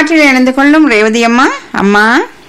காற்றில் இணைந்து கொள்ளும் ரேவதி அம்மா அம்மா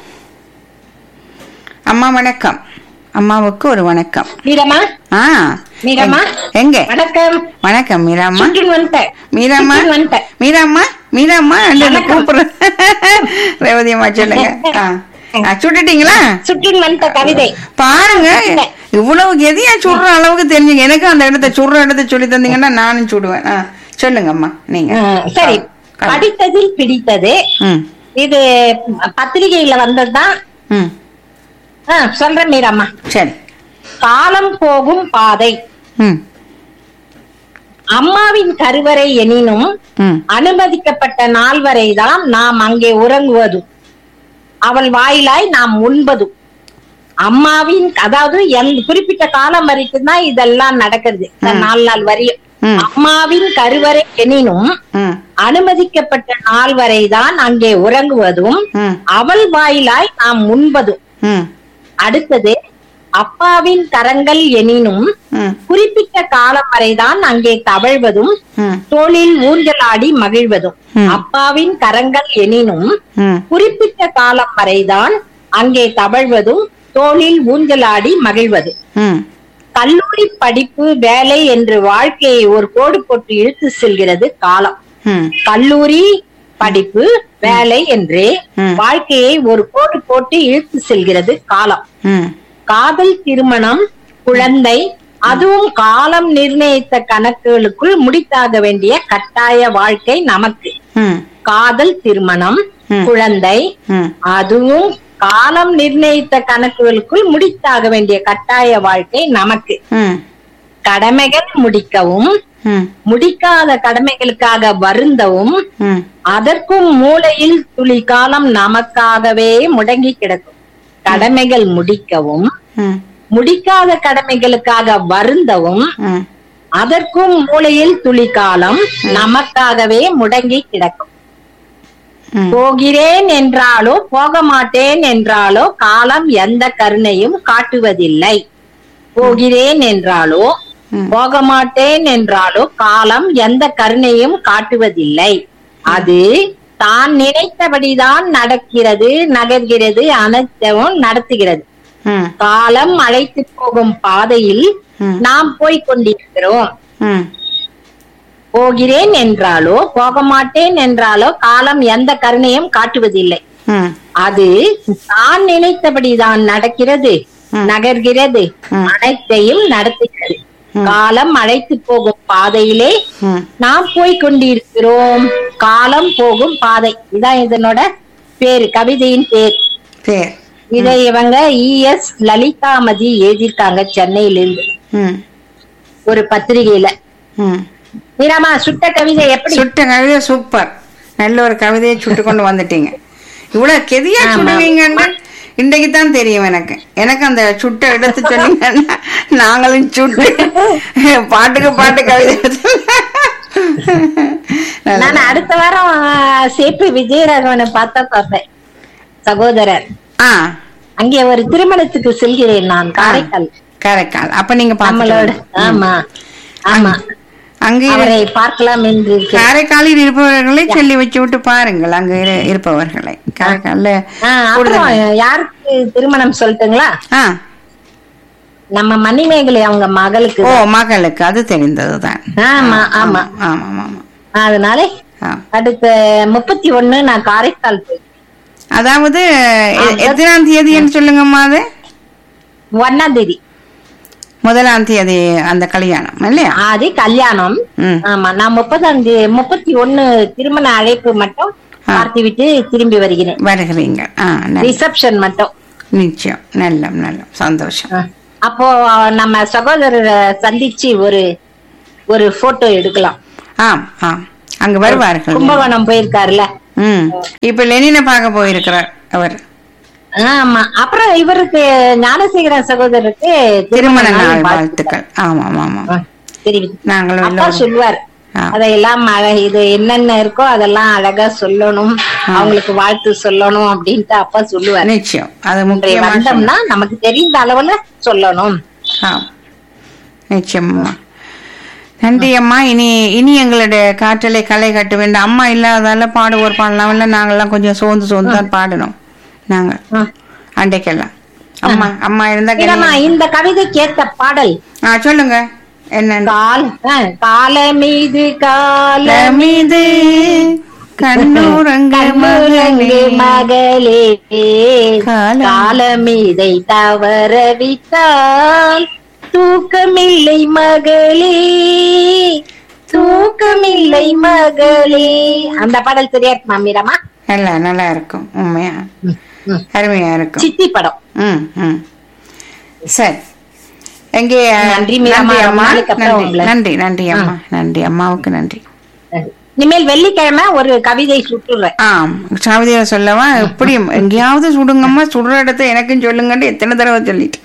அம்மா வணக்கம் அம்மாவுக்கு ஒரு வணக்கம் மீரம்மா ஆ மீரம்மா எங்க வணக்கம் வணக்கம் மீராம்மா சுற்றுன்னு வந்துட்டேன் மீராம்மா சுற்றுன்னு வந்துட்டேன் மீராம்மா மீராம்மா வணக்கம். கூப்பிடுறேன் ரேவதி அம்மா சொல்லுங்க ஆ. ஆ, சுட்டுட்டீங்களா சுற்றுன்னு வந்துட்ட கவிதை பாருங்க இவ்வளவு எதையா சுடுற அளவுக்கு தெரிஞ்சுங்க எனக்கு அந்த இடத்த சுடுற இடத்த சொல்லி தந்தீங்கன்னா நானும் சுடுவேன் ஆ, சொல்லுங்கம்மா நீங்க ஆ, சரி ஆ. படித்ததில் பிடித்தது ம் இது பத்திரிகையில வந்ததுதான் ம் ஆ, சொல்றேன் மீரம்மா சரி காலம் போகும் பாதை ம் அம்மாவின் கருவறை எனினும் ம் அனுமதிக்கப்பட்ட நாள் வரைதான் நாம் அங்கே உறங்குவதும் அவள் வாயிலாய் நாம் உண்பதும் அம்மாவின் அதாவது எந்த குறிப்பிட்ட காலம் வரைக்கும் தான் இதெல்லாம் நடக்கிறது இந்த நாலு நாள் வரையும் ம். அம்மாவின் கருவறை எனினும் ம் அனுமதிக்கப்பட்ட நாள் வரைதான் அங்கே உறங்குவதும் ம் அவள் வாயிலாய் நாம் உண்பதும் ம் அடுத்தது அப்பாவின் கரங்கள் எனினும் ம் குறிப்பிட்ட காலம் வரைதான் அங்கே தவழ்வதும் ம் தோளில் ஊஞ்சலாடி மகிழ்வதும் ம். அப்பாவின் கரங்கள் எனினும் ம் குறிப்பிட்ட காலம் வரைதான் அங்கே தவழ்வதும் தோளில் ஊஞ்சலாடி மகிழ்வது ம் கல்லூரி படிப்பு வேலை என்று வாழ்க்கையை ஒரு கோடு போட்டு இழுத்து செல்கிறது காலம் ம் கல்லூரி படிப்பு வேலை என்று ம். வாழ்க்கையை ஒரு கோடு போட்டு இழுத்து செல்கிறது காலம் ம் காதல் திருமணம் குழந்தை அதுவும் காலம் நிர்ணயித்த கணக்குகளுக்குள் முடித்தாக வேண்டிய கட்டாய வாழ்க்கை நமக்கு ம் காதல் திருமணம் ம். குழந்தை ம் அதுவும் காலம் நிர்ணயித்த கணக்குகளுக்குள் முடித்தாக வேண்டிய கட்டாய வாழ்க்கை நமக்கு ம் கடமைகள் முடிக்கவும் ம் முடிக்காத கடமைகளுக்காக வருந்தவும் ம் அதற்கும் மூலையில் துளி காலம் நமக்காகவே முடங்கி கிடக்கும் கடமைகள் முடிக்கவும் ம் முடிக்காத கடமைகளுக்காக வருந்தவும் ம் அதற்கும் மூலையில் துளி காலம் நமக்காகவே முடங்கி கிடக்கும் ம் போகிறேன் என்றாலோ போக மாட்டேன் என்றாலோ காலம் எந்த கருணையும் காட்டுவதில்லை போகிறேன் என்றாலோ ம். போக மாட்டேன் என்றாலோ காலம் எந்த கருணையும் காட்டுவதில்லை அது தான் நினைத்தபடிதான் நடக்கிறது நகர்கிறது அனைத்தும் நடத்துகிறது ம் காலம் அழைத்து போகும் பாதையில் ம். நாம் போய்க் கொண்டிருக்கிறோம் ம் போகிறேன் என்றாலோ போக மாட்டேன் என்றாலோ காலம் எந்த கருணையும் காட்டுவதில்லை ம் அது தான் நினைத்தபடிதான் நடக்கிறது நகர்கிறது அனைத்தையும் நடத்துகிறது காலம் அழைத்து போகும் பாதையிலே ம் நாம் போய்க் கொண்டிருக்கிறோம் காலம் போகும் பாதை இதான் இதனோட பேரு கவிதையின் பேர் சரி இதை இவங்க இஎஸ் லலிதாமதி எழுதியிருக்காங்க சென்னையிலிருந்து ம் ஒரு பத்திரிகையில ம் மீராமா சுட்ட கவிதை எப்படி சுட்ட கவிதை சூப்பர் நல்ல ஒரு கவிதையை சுட்டு கொண்டு வந்துட்டீங்க இவ்வளவு கெதியா சுடுவீங்கன்னு இன்றைக்கு தான் தெரியும் எனக்கு எனக்கு அந்த சுட்ட எடுத்து சொன்னீங்கன்னா நாங்களும் சுட்டு பாட்டுக்கு பாட்டு கவிதை நல்லா. நான் அடுத்த வாரம் சேப்பு விஜயராகவனை பார்த்தா பார்ப்பேன் சகோதரர் ஆ அங்கே ஒரு திருமணத்துக்கு செல்கிறேன் நான் காரைக்கால் காரைக்கால் அப்ப நீங்க நம்மளோட பாத்துக்கலாம் ஆமா ஆமா அங்கே அவரை பார்க்கலாம் என்று இருக்கிறேன். காரைக்காலில் இருப்பவர்களை சொல்லி வச்சு விட்டு பாருங்கள் அங்க இரு- இருப்பவர்களை காரைக்கால்ல ஆ, அப்புறம் கூடுதல் யாருக்கு திருமணம் சொல்லட்டுங்களா ஆ நம்ம மணிமேகலை அவங்க மகளுக்கு ஓ மகளுக்கு அது தெரிந்ததுதான் ஆமா ஆமா ஆமா ஆமா ஆமா அதனால ஆ. அடுத்த முப்பத்தி ஒண்ணு நான் காரைக்கால் போய் அதாவது எ- எத்தனாம் தேதின்னு சொல்லுங்கம்மா அது ஒன்னாம் தேதி முதலாம் தேதி அந்த கல்யாணம் இல்லையா அது கல்யாணம் ம் ஆமா நான் முப்பதாம் தேதி முப்பத்தி ஒண்ணு திருமண அழைப்பு மட்டும் பார்த்து விட்டு திரும்பி வருகிறேன் வருகிறீங்க ஆ நல்ல- ரிசப்ஷன் மட்டும் நிச்சயம் நல்ல நல்ல சந்தோஷம் ஆ. அப்போ நம்ம சகோதரரை சந்திச்சு ஒரு ஒரு போட்டோ எடுக்கலாம் ஆம் ஆம் அங்க வருவார்கள் கும்பகோணம் போயிருக்காருல்ல ம் இப்ப லெனினை பார்க்க போயிருக்கிறார் அவர் ஆமா அப்புறம் இவருக்கு ஞானசேகரன் சகோதரருக்கு திருமண நாள் வாழ்த்து. வாழ்த்துக்கள் ஆமா ஆமா ஆமா ஆ, தெரியுது நாங்களும் அப்பா எல்லோரும் சொல்லுவார் ஆ. அதையெல்லாம் அழ- இது என்னென்ன இருக்கோ அதெல்லாம் அழகா சொல்லணும் அவங்களுக்கு வாழ்த்து சொல்லணும் அப்படின்ட்டு அப்பா சொல்லுவார் நிச்சயம் அது இன்றைய முக்கியமா வந்தோம்னா நமக்கு தெரிந்த அளவுல சொல்லணும் ஆம் நிச்சயமா நன்றி அம்மா இனி இனி எங்களுடைய காற்றலை களை கட்ட வேண்டாம் அம்மா இல்லாதால பாடுவோர் பாடலாம் இல்ல நாங்கெல்லாம் கொஞ்சம் சோர்ந்து சோர்ந்து தான் பாடணும் நாங்க ஆ. அண்டைக்கெல்லாம் அம்மா அம்மா இருந்தா மீராமா கெளிய- இந்த கவிதை கேட்ட பாடல் ஆ சொல்லுங்க என்னன்னு கால் ஆ, கால மீது கால மீது கண்ணூரங்க கண்ணுரங்கு மகளே மகளே காலம். காலமீதை தவற விட்டால் தூக்கமில்லை மகளே தூக்கமில்லை மகளே அந்த பாடல் சரியா இருக்குமா மீரமா நல்லா நல்லா இருக்கும் உண்மையா அருமையா இருக்கும் சித்தி படம் ம் ம் சரி எங்கே நன்றி மீராம்மா, நன்றி ரொம்ப அம்மா நாளைக்கு அப்புறம் நன்றி உங்களை- நன்றி நன்றி அம்மா நன்றி அம்மாவுக்கு நன்றி இனிமேல் வெள்ளிக்கிழமை ஒரு கவிதை சுட்டுறேன் ஆம் சாவதியா சொல்லவா எப்படி எங்கேயாவது சுடுங்கம்மா சுடுற இடத்த எனக்கும் சொல்லுங்கன்னு எத்தனை தடவை சொல்லிட்டேன்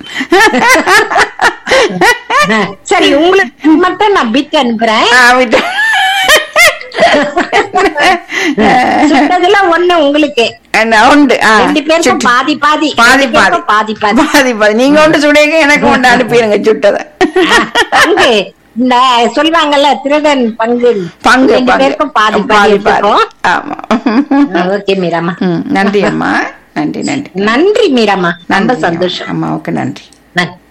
சரி உங்களுக்கு மட்டும் நான் பிட் அனுப்புறேன் ஆ, விட்டு. சுட்டதுல ஒண்ணு உங்களுக்கு என்ன, உண்டு ஆ, ரெண்டு பேருக்கும் சுட்டு. பாதி பாதி பாதி ரெண்டு பாதி பேருக்கும் பாதி பாதி பாதி பாதி நீங்க ஒன்று சுடுங்க எனக்கு ஒன்று அனுப்பிடுங்க சுட்டதை பங்கு இந்த சொல்லுவாங்கல்ல திருடன் பங்கு பங்கு ரெண்டு பங்கு. பேருக்கும் பாதி பாதி பாதி பாதி எடுத்துப்போம். ஆமா ஓகே மீராமா ம், நன்றி அம்மா நன்றி நன்றி நன்றி மீராமா ரொம்ப நன்றி சந்தோஷம் அம்மாவுக்கு நன்றி நன்றி